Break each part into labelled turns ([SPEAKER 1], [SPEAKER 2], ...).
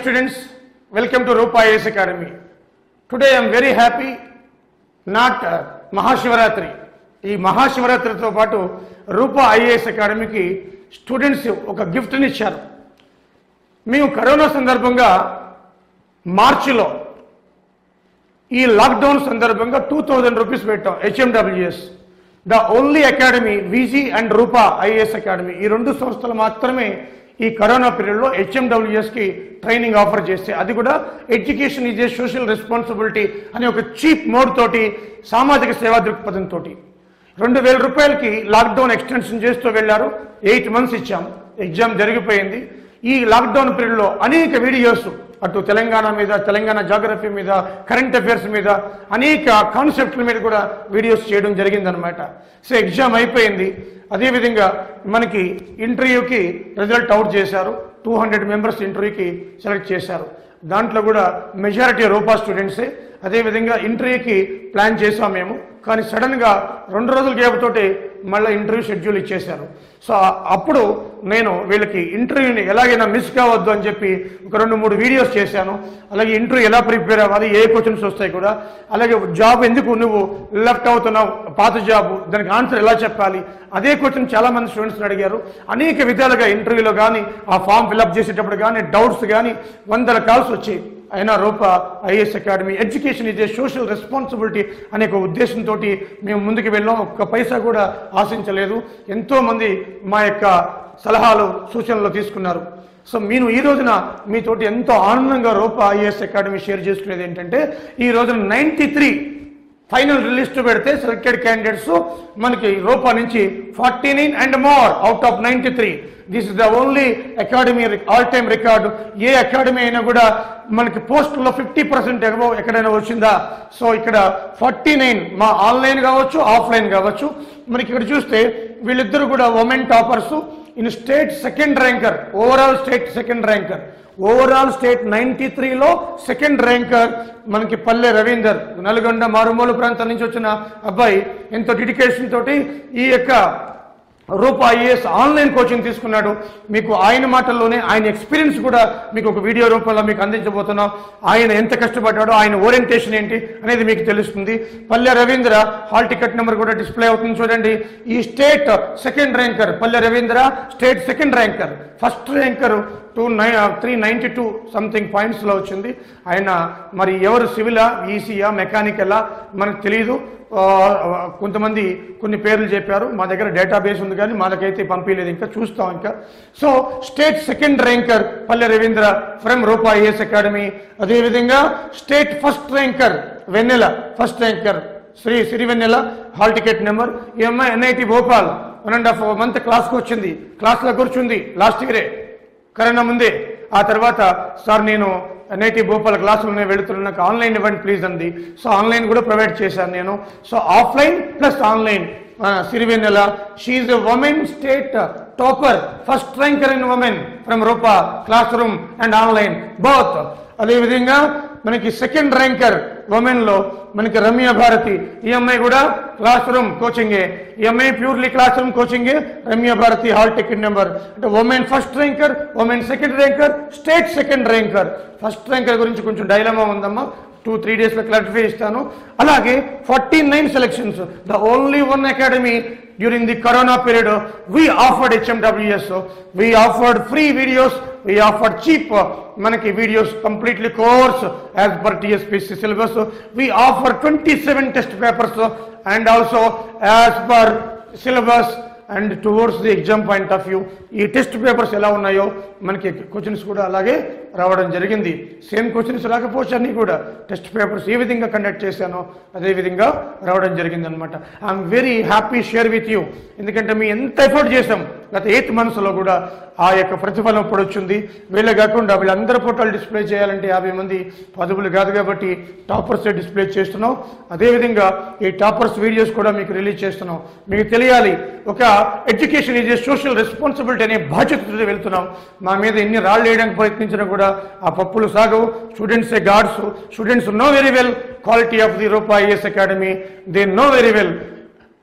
[SPEAKER 1] students, welcome to Rupa IAS Academy. Today I am very happy, not uh, Mahashivratri ఈ మహాశివరాత్రితో పాటు రూపా IAS అకాడమీకి students ఒక గిఫ్ట్ని ఇచ్చారు మేము కరోనా సందర్భంగా మార్చిలో ఈ లాక్డౌన్ సందర్భంగా టూ థౌజండ్ రూపీస్ పెట్టాం HMWS the only academy Viji and Rupa IAS academy ఈ రెండు సంస్థలు మాత్రమే ఈ కరోనా పీరియడ్లో హెచ్ఎండబ్ల్యూఎస్కి ట్రైనింగ్ ఆఫర్ చేస్తే అది కూడా education is a social responsibility అనే ఒక చీప్ మోడ్ తోటి సామాజిక సేవా దృక్పథంతో రెండు వేల రూపాయలకి లాక్డౌన్ ఎక్స్టెన్షన్ చేస్తూ వెళ్ళారు ఎయిట్ మంత్స్ ఇచ్చాం ఎగ్జామ్ జరిగిపోయింది ఈ లాక్డౌన్ పీరియడ్లో అనేక వీడియోస్ అటు తెలంగాణ మీద తెలంగాణ జాగ్రఫీ మీద కరెంట్ అఫైర్స్ మీద అనేక కాన్సెప్ట్ల మీద కూడా వీడియోస్ చేయడం జరిగిందనమాట సో ఎగ్జామ్ అయిపోయింది అదేవిధంగా మనకి ఇంటర్వ్యూకి రిజల్ట్ అవుట్ చేశారు టూ హండ్రెడ్ మెంబర్స్ ఇంటర్వ్యూకి సెలెక్ట్ చేశారు దాంట్లో కూడా మెజారిటీ రూపా స్టూడెంట్సే అదేవిధంగా ఇంటర్వ్యూకి ప్లాన్ చేసాం మేము కానీ సడన్గా రెండు రోజుల గ్యాప్ తోటి మళ్ళీ ఇంటర్వ్యూ షెడ్యూల్ ఇచ్చేశారు సో అప్పుడు నేను వీళ్ళకి ఇంటర్వ్యూని ఎలాగైనా మిస్ కావద్దు అని చెప్పి ఒక రెండు మూడు వీడియోస్ చేశాను అలాగే ఇంటర్వ్యూ ఎలా ప్రిపేర్ అవ్వాలి ఏ క్వశ్చన్స్ వస్తాయి కూడా అలాగే జాబ్ ఎందుకు నువ్వు లెఫ్ట్ అవుతున్నావు పాత జాబ్ దానికి ఆన్సర్ ఎలా చెప్పాలి అదే క్వశ్చన్ చాలా మంది స్టూడెంట్స్ అడిగారు అనేక విధాలుగా ఇంటర్వ్యూలో కానీ ఆ ఫామ్ ఫిల్అప్ చేసేటప్పుడు కానీ డౌట్స్ కానీ వందల కాల్స్ వచ్చాయి అయినా Rupa IAS academy education is a social responsibility అనే ఒక ఉద్దేశంతో మేము ముందుకు వెళ్ళాం ఒక్క పైసా కూడా ఆశించలేదు ఎంతోమంది మా యొక్క సలహాలు సూచనలు తీసుకున్నారు సో నేను ఈ రోజున మీతోటి ఎంతో ఆనందంగా రూప ఐఏఎస్ అకాడమీ షేర్ చేసుకునేది ఏంటంటే ఈ రోజున నైంటీ త్రీ ఫైనల్ లిస్ట్ పెడితే సెలెక్టెడ్ క్యాండిడేట్స్ మనకి రూపా నుంచి forty nine and more out of ninety three this is the only academy all time record ఏ అకాడమీ అయినా కూడా మనకి పోస్టులో ఫిఫ్టీ పర్సెంట్ ఎగవో ఎక్కడైనా వచ్చిందా సో ఇక్కడ ఫార్టీ నైన్ మా ఆన్లైన్ కావచ్చు ఆఫ్లైన్ కావచ్చు మనకి ఇక్కడ చూస్తే వీళ్ళిద్దరు కూడా women toppers in state second ranker overall state second ranker overall state ninety త్రీలో సెకండ్ ర్యాంకర్ మనకి పల్లె రవీందర్ నల్గొండ మారుమూల ప్రాంతం నుంచి వచ్చిన అబ్బాయి ఎంతో డెడికేషన్ తోటి ఈ యొక్క రూపా ఐఏఎస్ ఆన్లైన్ కోచింగ్ తీసుకున్నాడు మీకు ఆయన మాటల్లోనే ఆయన ఎక్స్పీరియన్స్ కూడా మీకు ఒక వీడియో రూపంలో మీకు అందించబోతున్నాం ఆయన ఎంత కష్టపడ్డాడో ఆయన ఓరియంటేషన్ ఏంటి అనేది మీకు తెలుస్తుంది Palle Ravindra hall ticket number కూడా డిస్ప్లే అవుతుంది చూడండి ఈ state second ranker Palle Ravindra state second ranker first ranker two nine three ninety two something పాయింట్స్లో వచ్చింది ఆయన మరి ఎవరు సివిలా ఈసీయా మెకానికలా మనకు తెలియదు ఆ, కొంతమంది కొన్ని పేర్లు చెప్పారు మా దగ్గర డేటాబేస్ ఉంది కానీ మాకైతే పంపించలేదు ఇంకా చూస్తాం ఇంకా so state second ranker Palle Ravindra from Rupa IAS academy అదేవిధంగా state first ranker Vennela first ranker Shri Sirivennela hall ticket number ఈ అమ్మాయి NIT Bhopal one and half month క్లాస్కి వచ్చింది క్లాస్లో కూర్చుంది లాస్ట్ ఇయరే కరోనా ముందే ఆ తర్వాత సార్ నేను ఎన్ఐటి భోపాల్ క్లాసులు నేను వెళుతున్నాను నాకు ఆన్లైన్ ఇవ్వండి ప్లీజ్ అంది సో ఆన్లైన్ కూడా ప్రొవైడ్ చేశాను నేను so offline plus online Sirivennela she a women state topper first ranker in women from Rupa classroom and online both అదేవిధంగా మనకి సెకండ్ ర్యాంకర్ ఉమెన్ లో మనకి రమ్య భారతి ఈ అమ్మాయి కూడా క్లాస్ రూమ్ కోచింగే ఈ అమ్మాయి ప్యూర్లీ క్లాస్ రూమ్ కోచింగే Ramya Bharathi hall ticket number అంటే women first ranker women second ranker state second ranker first ranker గురించి కొంచెం డైలమా ఉందమ్మా టూ త్రీ డేస్లో క్లారిఫై ఇస్తాను అలాగే forty nine selections the only one academy during the corona period we offered HMWS we offered free videos we offered cheap మనకి videos completely course as per TSPSC syllabus we offer twenty seven test papers and also as per syllabus and towards the exam point of view ఈ test papers ఎలా ఉన్నాయో మనకి questions కూడా అలాగే రావడం జరిగింది same questions రాకపోవచ్చు అన్నీ కూడా టెస్ట్ పేపర్స్ ఏ విధంగా కండక్ట్ చేశానో అదే విధంగా రావడం జరిగింది అనమాట I'm very happy share with you ఎందుకంటే మీ ఎంత ఎఫర్ట్ చేసాం గత ఎయిత్ మంత్స్లో కూడా ఆ యొక్క ప్రతిఫలం ఇప్పుడు వచ్చింది వీళ్ళే కాకుండా వీళ్ళందరి ఫోటోలు డిస్ప్లే చేయాలంటే యాభై మంది పదవులు కాదు కాబట్టి టాపర్స్ డిస్ప్లే చేస్తున్నాం అదేవిధంగా ఈ టాపర్స్ వీడియోస్ కూడా మీకు రిలీజ్ చేస్తున్నాం మీకు తెలియాలి ఒక education is a social responsibility అనే బాధ్యతతో వెళ్తున్నాం మా మీద ఎన్ని రాళ్ళు వేయడానికి ప్రయత్నించినా కూడా ఆ పప్పులు సాగవు students a gods students know very well quality of the Rupa IAS academy they know very well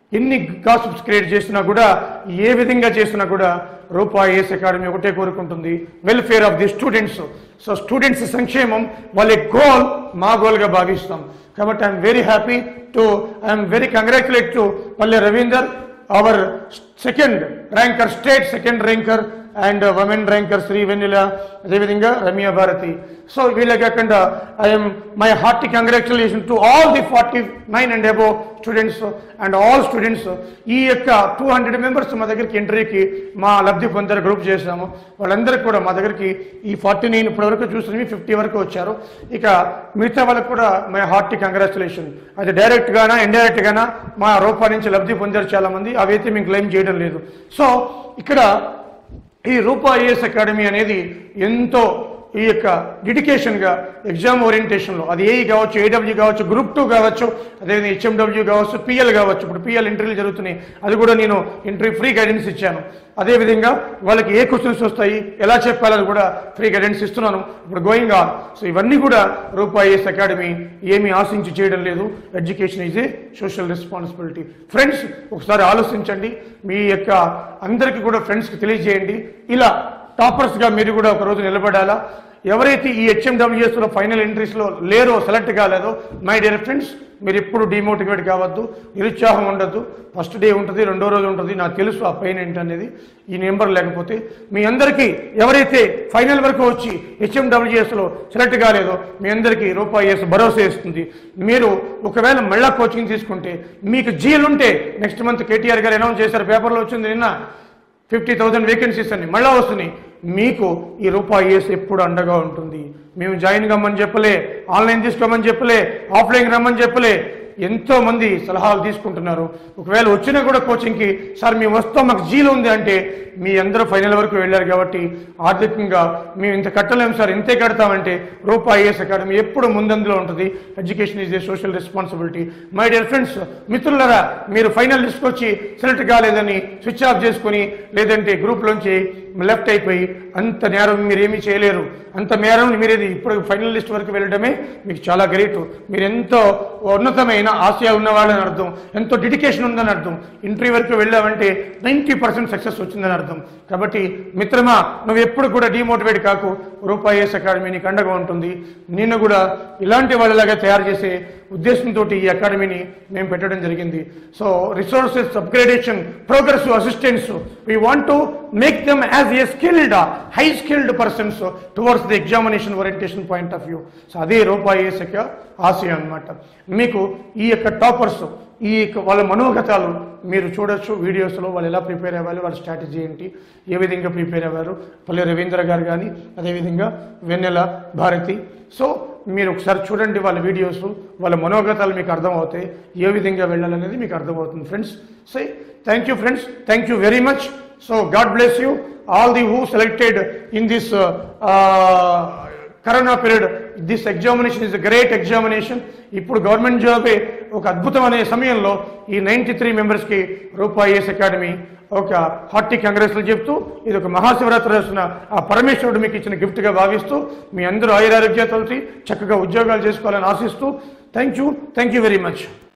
[SPEAKER 1] ఎన్ని గాసిప్స్ క్రియేట్ చేసినా కూడా ఏ విధంగా చేసినా కూడా రూపా ఐఏఎస్ అకాడమీ ఒకటే కోరుకుంటుంది welfare of the students so students సంక్షేమం వాళ్ళ గోల్ మా గోల్గా భావిస్తాం కాబట్టి I'm very happy to I'm very congratulate to Palle Ravinder our second ranker state second ranker and women ranker Shri Vennela అదేవిధంగా రమ్య భారతి సో వీళ్ళ కాకుండా I'm my hearty congratulation to all the forty nine and above students and all students ఈ యొక్క two hundred members మా దగ్గరికి ఎంట్రీకి మా లబ్ధి పొందారు గ్రూప్ చేసాము వాళ్ళందరికీ కూడా మా దగ్గరికి ఈ ఫార్టీ నైన్ ఇప్పటివరకు చూసినవి ఫిఫ్టీ వరకు వచ్చారు ఇక మిగతా వాళ్ళకి కూడా మై హార్టీ కంగ్రాచులేషన్ అది డైరెక్ట్ గానా ఇండైరెక్ట్ గానా మా రూపా నుంచి లబ్ధి పొందారు చాలా మంది అవైతే మేము క్లెయిమ్ చేయడం లేదు సో ఇక్కడ ఈ రూపా ఐఏఎస్ అకాడమీ అనేది ఎంతో ఈ యొక్క డెడికేషన్గా ఎగ్జామ్ ఓరియంటేషన్లో అది ఏఈ కావచ్చు ఏడబ్ల్యూ కావచ్చు గ్రూప్ టూ కావచ్చు అదేవిధంగా హెచ్ఎండబ్ల్యూ కావచ్చు పిఎల్ కావచ్చు ఇప్పుడు పిఎల్ ఇంటర్వ్యూలు జరుగుతున్నాయి అది కూడా నేను ఇంటర్వ్యూ ఫ్రీ గైడెన్స్ ఇచ్చాను అదేవిధంగా వాళ్ళకి ఏ క్వశ్చన్స్ వస్తాయి ఎలా చెప్పాలని కూడా ఫ్రీ గైడెన్స్ ఇస్తున్నాను ఇప్పుడు గోయింగ్ ఆన్ సో ఇవన్నీ కూడా రూపా ఐఏఎస్ అకాడమీ ఏమీ ఆశించి చేయడం లేదు education is a social responsibility friends ఒకసారి ఆలోచించండి మీ యొక్క అందరికీ కూడా ఫ్రెండ్స్కి తెలియజేయండి ఇలా టాపర్స్గా మీరు కూడా ఒక రోజు నిలబడాలా ఎవరైతే ఈ హెచ్ఎండబ్ల్యూఎస్లో ఫైనల్ ఎంట్రీస్లో లేరో సెలెక్ట్ కాలేదో మై డియర్ ఫ్రెండ్స్ మీరు ఎప్పుడు డిమోటివేట్ కావద్దు నిరుత్సాహం ఉండద్దు ఫస్ట్ డే ఉంటుంది రెండో రోజు ఉంటుంది నాకు తెలుసు ఆ పెయిన్ ఏంటనేది ఈ నెంబర్ లేకపోతే మీ అందరికీ ఎవరైతే ఫైనల్ వరకు వచ్చి హెచ్ఎండబ్ల్యూఎస్లో సెలెక్ట్ కాలేదో మీ అందరికీ రూపాయి వేసి భరోసా ఇస్తుంది మీరు ఒకవేళ మళ్ళా కోచింగ్ తీసుకుంటే మీకు జీలుంటే నెక్స్ట్ మంత్ కేటీఆర్ గారు అనౌన్స్ చేశారు పేపర్లో వచ్చింది నిన్న ఫిఫ్టీ థౌసండ్ వేకెన్సీస్ అని మళ్ళా వస్తున్నాయి మీకు ఈ రూపాయి వేసి ఎప్పుడు అండగా ఉంటుంది మేము జాయిన్ కమ్మని చెప్పలే ఆన్లైన్ తీసుకోమని చెప్పలే ఆఫ్లైన్ రమ్మని చెప్పలే ఎంతో మంది సలహాలు తీసుకుంటున్నారు ఒకవేళ వచ్చినా కూడా కోచింగ్కి సార్ మేము వస్తాం మాకు జీలు ఉంది అంటే మీ అందరూ ఫైనల్ వరకు వెళ్ళారు కాబట్టి ఆర్థికంగా మేము ఇంత కట్టలేము సార్ ఇంతే కడతామంటే రూపా ఐఏఎస్ అకాడమీ ఎప్పుడు ముందందులో ఉంటుంది education is a social responsibility my dear friends మిత్రులరా మీరు ఫైనల్ లిస్ట్కి వచ్చి సెలెక్ట్ కాలేదని స్విచ్ ఆఫ్ చేసుకొని లేదంటే గ్రూప్లోంచి లెఫ్ట్ అయిపోయి అంత నేరం మీరు ఏమీ చేయలేరు అంత నేరం మీరేది ఇప్పుడు ఫైనల్ లిస్ట్ వరకు వెళ్ళడమే మీకు చాలా గ్రేట్ మీరు ఎంతో ఉన్నతమైన ఆశయ ఉన్నవాళ్ళని అర్థం ఎంతో డెడికేషన్ ఉందని అర్థం ఇంటర్వ్యూ వరకు వెళ్ళామంటే నైంటీ పర్సెంట్ సక్సెస్ వచ్చిందని అర్థం కాబట్టి మిత్రమా నువ్వు ఎప్పుడు కూడా డిమోటివేట్ కాకు రూపాయి అకాడమీ నీకు అండగా ఉంటుంది నిన్ను కూడా ఇలాంటి వాళ్ళలాగా తయారు చేసే ఉద్దేశంతో ఈ అకాడమీని మేము పెట్టడం జరిగింది so resources upgradation progressive assistants we want to make them as a skilled high skilled persons towards the examination orientation point of view so అదే రూపాయి యొక్క ఆశయం అన్నమాట మీకు ఈ యొక్క టాపర్స్ ఈ యొక్క వాళ్ళ మనోగతాలు మీరు చూడొచ్చు వీడియోస్లో వాళ్ళు ఎలా ప్రిపేర్ అవ్వాలి వాళ్ళ స్ట్రాటజీ ఏంటి ఏ విధంగా ప్రిపేర్ అవ్వారు పల్లె రవీంద్ర గారు కానీ అదేవిధంగా వెన్నెల భారతి సో మీరు ఒకసారి చూడండి వాళ్ళ వీడియోస్ వాళ్ళ మనోగతాలు మీకు అర్థమవుతాయి ఏ విధంగా వెళ్ళాలనేది మీకు అర్థమవుతుంది ఫ్రెండ్స్ సై thank you friends thank you very much so God bless you all the who selected in this corona period this examination is great examination ఇప్పుడు గవర్నమెంట్ జాబే ఒక అద్భుతం అనే సమయంలో ఈ నైంటీ త్రీ మెంబర్స్కి రూపాయి ఎస్ అకాడమీ ఒక హార్టీ కాంగ్రెస్లు చెప్తూ ఇది ఒక మహాశివరాత్రి రోజున ఆ పరమేశ్వరుడు మీకు ఇచ్చిన గిఫ్ట్గా భావిస్తూ మీ అందరూ ఆయురారోగ్యాలతో చక్కగా ఉద్యోగాలు చేసుకోవాలని ఆశిస్తూ thank you thank you very much